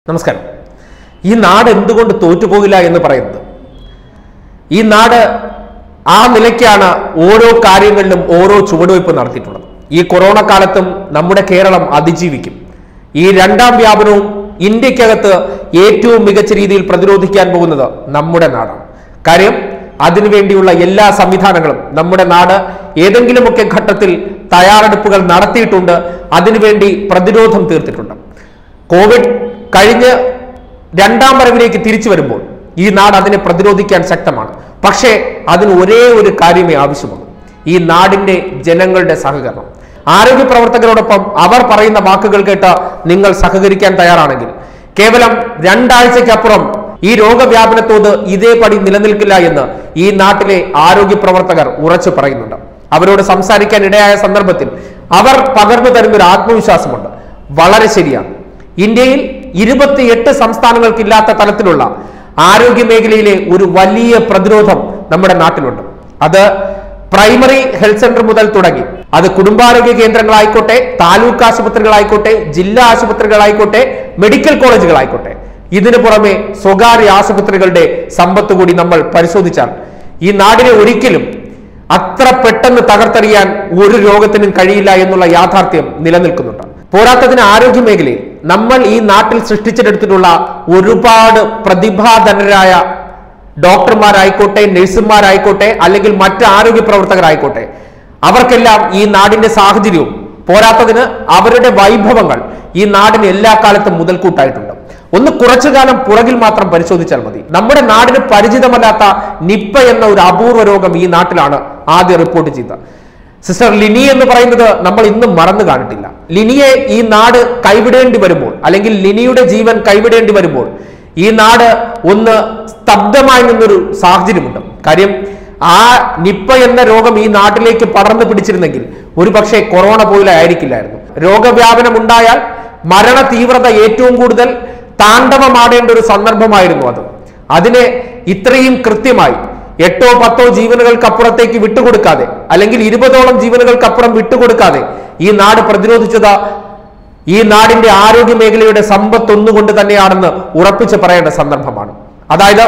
നമസ്കാരം ഈ നാട് എന്തുകൊണ്ട് തോറ്റുപോകില്ല എന്ന് പറയുന്നത് ഈ നാട് ആ നിലയ്ക്കാണ് ഓരോ കാര്യങ്ങളിലും ഓരോ ചുവടുവയ്പ് നടത്തിയിട്ടുള്ളത് ഈ കൊറോണ കാലത്തും നമ്മുടെ കേരളം അതിജീവിക്കും ഈ രണ്ടാം വ്യാപനവും ഇന്ത്യക്കകത്ത് ഏറ്റവും മികച്ച രീതിയിൽ പ്രതിരോധിക്കാൻ പോകുന്നത് നമ്മുടെ നാടാണ് കാര്യം അതിനുവേണ്ടിയുള്ള എല്ലാ സംവിധാനങ്ങളും നമ്മുടെ നാട് ഏതെങ്കിലുമൊക്കെ ഘട്ടത്തിൽ തയ്യാറെടുപ്പുകൾ നടത്തിയിട്ടുണ്ട് അതിനുവേണ്ടി പ്രതിരോധം തീർത്തിട്ടുണ്ട് കോവിഡ് കഴിഞ്ഞ് രണ്ടാം വരവിലേക്ക് തിരിച്ചു വരുമ്പോൾ ഈ നാട് അതിനെ പ്രതിരോധിക്കാൻ ശക്തമാണ് പക്ഷേ അതിന് ഒരേ ഒരു കാര്യമേ ആവശ്യമുള്ളൂ ഈ നാടിന്റെ ജനങ്ങളുടെ സഹകരണം ആരോഗ്യ പ്രവർത്തകരോടൊപ്പം അവർ പറയുന്ന വാക്കുകൾ കേട്ട് നിങ്ങൾ സഹകരിക്കാൻ തയ്യാറാണെങ്കിൽ കേവലം രണ്ടാഴ്ചയ്ക്കപ്പുറം ഈ രോഗവ്യാപന തോത് ഇതേപടി നിലനിൽക്കില്ല എന്ന് ഈ നാട്ടിലെ ആരോഗ്യ പ്രവർത്തകർ ഉറച്ചു പറയുന്നുണ്ട് അവരോട് സംസാരിക്കാൻ ഇടയായ സന്ദർഭത്തിൽ അവർ പകർന്നു തരുന്ന ഒരു ആത്മവിശ്വാസമുണ്ട് വളരെ ശരിയാണ് ഇന്ത്യയിൽ ഇരുപത്തിയെട്ട് സംസ്ഥാനങ്ങൾക്കില്ലാത്ത തലത്തിലുള്ള ആരോഗ്യ മേഖലയിലെ ഒരു വലിയ പ്രതിരോധം നമ്മുടെ നാട്ടിലുണ്ട് അത് പ്രൈമറി ഹെൽത്ത് സെന്റർ മുതൽ തുടങ്ങി അത് കുടുംബാരോഗ്യ കേന്ദ്രങ്ങളായിക്കോട്ടെ താലൂക്ക് ആശുപത്രികളായിക്കോട്ടെ ജില്ലാ ആശുപത്രികളായിക്കോട്ടെ മെഡിക്കൽ കോളേജുകളായിക്കോട്ടെ ഇതിനു പുറമെ സ്വകാര്യ ആശുപത്രികളുടെ സമ്പത്ത് കൂടി നമ്മൾ പരിശോധിച്ചാൽ ഈ നാടിനെ ഒരിക്കലും അത്ര പെട്ടെന്ന് തകർത്തെറിയാൻ ഒരു രോഗത്തിനും കഴിയില്ല എന്നുള്ള യാഥാർത്ഥ്യം നിലനിൽക്കുന്നുണ്ട് പോരാത്തതിന് ആരോഗ്യ മേഖലയിൽ നമ്മൾ ഈ നാട്ടിൽ സൃഷ്ടിച്ചെടുത്തിട്ടുള്ള ഒരുപാട് പ്രതിഭാധനരായ ഡോക്ടർമാരായിക്കോട്ടെ നഴ്സുമാരായിക്കോട്ടെ അല്ലെങ്കിൽ മറ്റ് ആരോഗ്യ പ്രവർത്തകരായിക്കോട്ടെ അവർക്കെല്ലാം ഈ നാടിന്റെ സാഹചര്യവും പോരാത്തതിന് അവരുടെ വൈഭവങ്ങൾ ഈ നാടിന് എല്ലാ കാലത്തും മുതൽക്കൂട്ടായിട്ടുണ്ട് ഒന്ന് കുറച്ചു കാലം പുറകിൽ മാത്രം പരിശോധിച്ചാൽ മതി നമ്മുടെ നാടിന് പരിചിതമല്ലാത്ത നിപ്പ എന്ന ഒരു അപൂർവ രോഗം ഈ നാട്ടിലാണ് ആദ്യം റിപ്പോർട്ട് ചെയ്തത് സിസ്റ്റർ ലിനി എന്ന് പറയുന്നത് നമ്മൾ ഇന്നും മറന്നു കാണിട്ടില്ല ലിനിയെ ഈ നാട് കൈവിടേണ്ടി വരുമ്പോൾ അല്ലെങ്കിൽ ലിനിയുടെ ജീവൻ കൈവിടേണ്ടി വരുമ്പോൾ ഈ നാട് ഒന്ന് സ്തബ്ധമായി നിന്നൊരു സാഹചര്യമുണ്ട് കാര്യം ആ നിപ്പ എന്ന രോഗം ഈ നാട്ടിലേക്ക് പടർന്നു പിടിച്ചിരുന്നെങ്കിൽ ഒരു പക്ഷേ കൊറോണ പോലെ ആയിരിക്കില്ലായിരുന്നു രോഗവ്യാപനം ഉണ്ടായാൽ മരണ തീവ്രത ഏറ്റവും കൂടുതൽ താണ്ഡവമാടേണ്ട ഒരു സന്ദർഭമായിരുന്നു അത് അതിനെ ഇത്രയും കൃത്യമായി എട്ടോ പത്തോ ജീവനുകൾക്കപ്പുറത്തേക്ക് വിട്ടുകൊടുക്കാതെ അല്ലെങ്കിൽ ഇരുപതോളം ജീവനുകൾക്കപ്പുറം വിട്ടുകൊടുക്കാതെ ഈ നാട് പ്രതിരോധിച്ചത് ഈ നാടിന്റെ ആരോഗ്യ മേഖലയുടെ സമ്പത്ത് ഒന്നുകൊണ്ട് തന്നെയാണെന്ന് ഉറപ്പിച്ച് പറയേണ്ട സന്ദർഭമാണ് അതായത്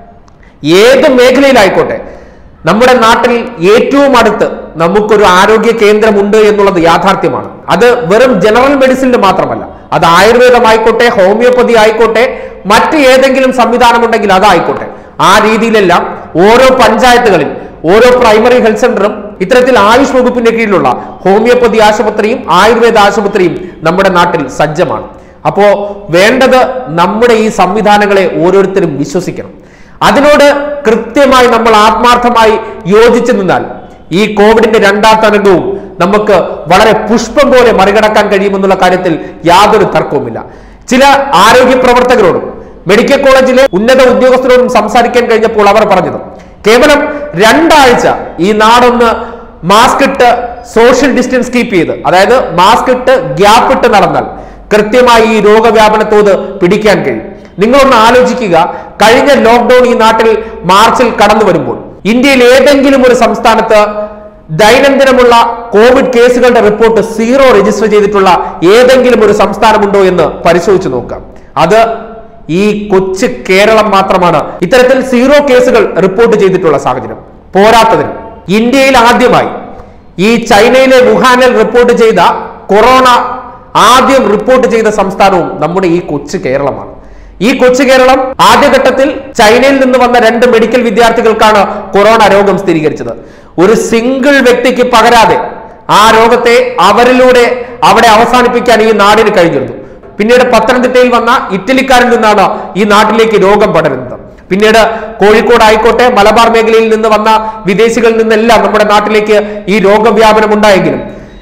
ഏത് മേഖലയിലായിക്കോട്ടെ നമ്മുടെ നാട്ടിൽ ഏറ്റവും അടുത്ത് നമുക്കൊരു ആരോഗ്യ കേന്ദ്രമുണ്ട് എന്നുള്ളത് യാഥാർത്ഥ്യമാണ് അത് വെറും ജനറൽ മെഡിസിനിൽ മാത്രമല്ല അത് ആയുർവേദമായിക്കോട്ടെ ഹോമിയോപ്പതി ആയിക്കോട്ടെ മറ്റ് ഏതെങ്കിലും സംവിധാനം ഉണ്ടെങ്കിൽ അതായിക്കോട്ടെ ആ രീതിയിലെല്ലാം ഓരോ പഞ്ചായത്തുകളിൽ ഓരോ പ്രൈമറി ഹെൽത്ത് സെന്ററും ഇത്തരത്തിൽ ആയുഷ് വകുപ്പിന്റെ കീഴിലുള്ള ഹോമിയോപ്പതി ആശുപത്രിയും ആയുർവേദ ആശുപത്രിയും നമ്മുടെ നാട്ടിൽ സജ്ജമാണ് അപ്പോ വേണ്ടത് നമ്മുടെ ഈ സംവിധാനങ്ങളെ ഓരോരുത്തരും വിശ്വസിക്കണം അതിനോട് കൃത്യമായി നമ്മൾ ആത്മാർത്ഥമായി യോജിച്ചു നിന്നാൽ ഈ കോവിഡിന്റെ രണ്ടാം തരംഗവും നമുക്ക് വളരെ പുഷ്പം പോലെ മറികടക്കാൻ കഴിയുമെന്നുള്ള കാര്യത്തിൽ യാതൊരു തർക്കവുമില്ല ചില ആരോഗ്യ പ്രവർത്തകരോടും മെഡിക്കൽ കോളേജിലെ ഉന്നത ഉദ്യോഗസ്ഥരോടും സംസാരിക്കാൻ കഴിഞ്ഞപ്പോൾ അവർ പറഞ്ഞത് കേവലം രണ്ടാഴ്ച ഈ നാടൊന്ന് മാസ്ക് ഇട്ട് സോഷ്യൽ ഡിസ്റ്റൻസ് കീപ്പ് ചെയ്ത് അതായത് മാസ്ക് ഇട്ട് ഗ്യാപ്പ് ഇട്ട് നടന്നാൽ കൃത്യമായി ഈ രോഗവ്യാപന തോത് പിടിക്കാൻ കഴിയും നിങ്ങളൊന്ന് ആലോചിക്കുക കഴിഞ്ഞ ലോക്ക്ഡൌൺ ഈ നാട്ടിൽ മാർച്ചിൽ കടന്നു വരുമ്പോൾ ഇന്ത്യയിൽ ഏതെങ്കിലും ഒരു സംസ്ഥാനത്ത് ദൈനംദിനമുള്ള കോവിഡ് കേസുകളുടെ റിപ്പോർട്ട് സീറോ രജിസ്റ്റർ ചെയ്തിട്ടുള്ള ഏതെങ്കിലും ഒരു സംസ്ഥാനമുണ്ടോ എന്ന് പരിശോധിച്ചു നോക്കാം അത് ഈ കൊച്ചു കേരളം മാത്രമാണ് ഇത്തരത്തിൽ സീറോ കേസുകൾ റിപ്പോർട്ട് ചെയ്തിട്ടുള്ള സാഹചര്യം പോരാത്തതിന് ഇന്ത്യയിൽ ആദ്യമായി ഈ ചൈനയിലെ വുഹാനിൽ റിപ്പോർട്ട് ചെയ്ത കൊറോണ ആദ്യം റിപ്പോർട്ട് ചെയ്ത സംസ്ഥാനവും നമ്മുടെ ഈ കൊച്ചു കേരളമാണ് ഈ കൊച്ചു കേരളം ആദ്യഘട്ടത്തിൽ ചൈനയിൽ നിന്ന് വന്ന രണ്ട് മെഡിക്കൽ വിദ്യാർത്ഥികൾക്കാണ് കൊറോണ രോഗം സ്ഥിരീകരിച്ചത് ഒരു സിംഗിൾ വ്യക്തിക്ക് പകരാതെ ആ രോഗത്തെ അവരിലൂടെ അവിടെ അവസാനിപ്പിക്കാൻ ഈ നാടിന് കഴിഞ്ഞിരുന്നു പിന്നീട് പത്തനംതിട്ടയിൽ വന്ന ഇറ്റലിക്കാരിൽ നിന്നാണ് ഈ നാട്ടിലേക്ക് രോഗം പടരുന്നത് പിന്നീട് കോഴിക്കോട് ആയിക്കോട്ടെ മലബാർ മേഖലയിൽ നിന്ന് വന്ന വിദേശികളിൽ നിന്നെല്ലാം നമ്മുടെ നാട്ടിലേക്ക് ഈ രോഗവ്യാപനം ഉണ്ടായെങ്കിലും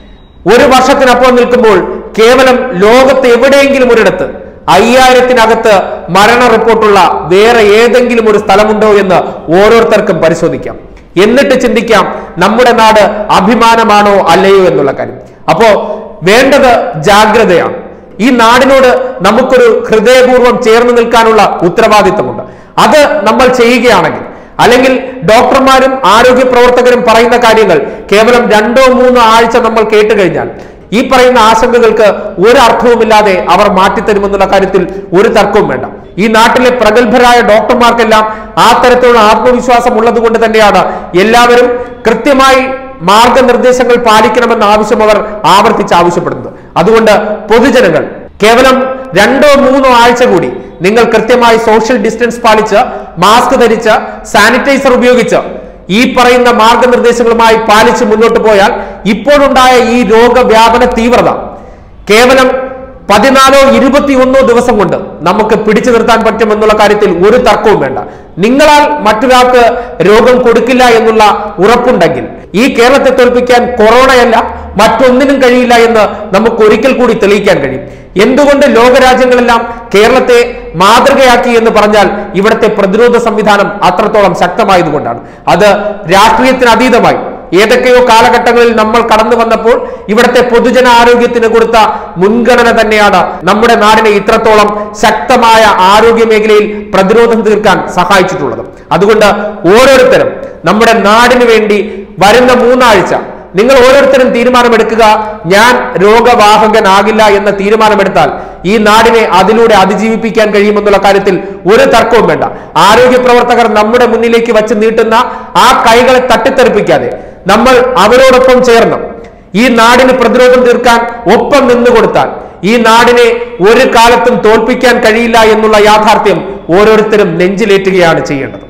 ഒരു വർഷത്തിനപ്പുറം നിൽക്കുമ്പോൾ കേവലം ലോകത്ത് എവിടെയെങ്കിലും ഒരിടത്ത് അയ്യായിരത്തിനകത്ത് മരണ റിപ്പോർട്ടുള്ള വേറെ ഏതെങ്കിലും ഒരു സ്ഥലമുണ്ടോ എന്ന് ഓരോരുത്തർക്കും പരിശോധിക്കാം എന്നിട്ട് ചിന്തിക്കാം നമ്മുടെ നാട് അഭിമാനമാണോ അല്ലയോ എന്നുള്ള കാര്യം അപ്പോ വേണ്ടത് ജാഗ്രതയാണ് ഈ നാടിനോട് നമുക്കൊരു ഹൃദയപൂർവ്വം ചേർന്ന് നിൽക്കാനുള്ള ഉത്തരവാദിത്തമുണ്ട് അത് നമ്മൾ ചെയ്യുകയാണെങ്കിൽ അല്ലെങ്കിൽ ഡോക്ടർമാരും ആരോഗ്യ പ്രവർത്തകരും പറയുന്ന കാര്യങ്ങൾ കേവലം രണ്ടോ മൂന്നോ ആഴ്ച നമ്മൾ കേട്ട് കഴിഞ്ഞാൽ ഈ പറയുന്ന ആശങ്കകൾക്ക് ഒരു അർത്ഥവുമില്ലാതെ അവർ മാറ്റിത്തരുമെന്നുള്ള കാര്യത്തിൽ ഒരു തർക്കവും വേണ്ട ഈ നാട്ടിലെ പ്രഗത്ഭരായ ഡോക്ടർമാർക്കെല്ലാം ആ തരത്തിലുള്ള ആത്മവിശ്വാസം ഉള്ളത് കൊണ്ട് തന്നെയാണ് എല്ലാവരും കൃത്യമായി മാർഗനിർദ്ദേശങ്ങൾ പാലിക്കണമെന്ന ആവശ്യം അവർ ആവർത്തിച്ച് ആവശ്യപ്പെടുന്നത് അതുകൊണ്ട് പൊതുജനങ്ങൾ കേവലം രണ്ടോ മൂന്നോ ആഴ്ച കൂടി നിങ്ങൾ കൃത്യമായി സോഷ്യൽ ഡിസ്റ്റൻസ് പാലിച്ച് മാസ്ക് ധരിച്ച് സാനിറ്റൈസർ ഉപയോഗിച്ച് ഈ പറയുന്ന മാർഗനിർദ്ദേശങ്ങളുമായി പാലിച്ച് മുന്നോട്ട് പോയാൽ ഇപ്പോഴുണ്ടായ ഈ രോഗവ്യാപന തീവ്രത കേവലം പതിനാലോ ഇരുപത്തിയൊന്നോ ദിവസം കൊണ്ട് നമുക്ക് പിടിച്ചു നിർത്താൻ പറ്റുമെന്നുള്ള കാര്യത്തിൽ ഒരു തർക്കവും വേണ്ട നിങ്ങളാൽ മറ്റൊരാൾക്ക് രോഗം കൊടുക്കില്ല എന്നുള്ള ഉറപ്പുണ്ടെങ്കിൽ ഈ കേരളത്തെ തോൽപ്പിക്കാൻ കൊറോണയല്ല മറ്റൊന്നിനും കഴിയില്ല എന്ന് നമുക്ക് ഒരിക്കൽ കൂടി തെളിയിക്കാൻ കഴിയും എന്തുകൊണ്ട് ലോകരാജ്യങ്ങളെല്ലാം കേരളത്തെ മാതൃകയാക്കി എന്ന് പറഞ്ഞാൽ ഇവിടുത്തെ പ്രതിരോധ സംവിധാനം അത്രത്തോളം ശക്തമായതുകൊണ്ടാണ് അത് രാഷ്ട്രീയത്തിന് അതീതമായി ഏതൊക്കെയോ കാലഘട്ടങ്ങളിൽ നമ്മൾ കടന്നു വന്നപ്പോൾ ഇവിടുത്തെ പൊതുജന ആരോഗ്യത്തിന് കൊടുത്ത മുൻഗണന തന്നെയാണ് നമ്മുടെ നാടിനെ ഇത്രത്തോളം ശക്തമായ ആരോഗ്യ മേഖലയിൽ പ്രതിരോധം തീർക്കാൻ സഹായിച്ചിട്ടുള്ളത് അതുകൊണ്ട് ഓരോരുത്തരും നമ്മുടെ നാടിന് വേണ്ടി വരുന്ന മൂന്നാഴ്ച നിങ്ങൾ ഓരോരുത്തരും തീരുമാനമെടുക്കുക ഞാൻ രോഗവാഹകനാകില്ല എന്ന തീരുമാനമെടുത്താൽ ഈ നാടിനെ അതിലൂടെ അതിജീവിപ്പിക്കാൻ കഴിയുമെന്നുള്ള കാര്യത്തിൽ ഒരു തർക്കവും വേണ്ട ആരോഗ്യ പ്രവർത്തകർ നമ്മുടെ മുന്നിലേക്ക് വച്ച് നീട്ടുന്ന ആ കൈകളെ തട്ടിത്തെറിപ്പിക്കാതെ നമ്മൾ അവരോടൊപ്പം ചേർന്ന് ഈ നാടിന് പ്രതിരോധം തീർക്കാൻ ഒപ്പം നിന്നു കൊടുത്താൽ ഈ നാടിനെ ഒരു കാലത്തും തോൽപ്പിക്കാൻ കഴിയില്ല എന്നുള്ള യാഥാർത്ഥ്യം ഓരോരുത്തരും നെഞ്ചിലേറ്റുകയാണ് ചെയ്യേണ്ടത്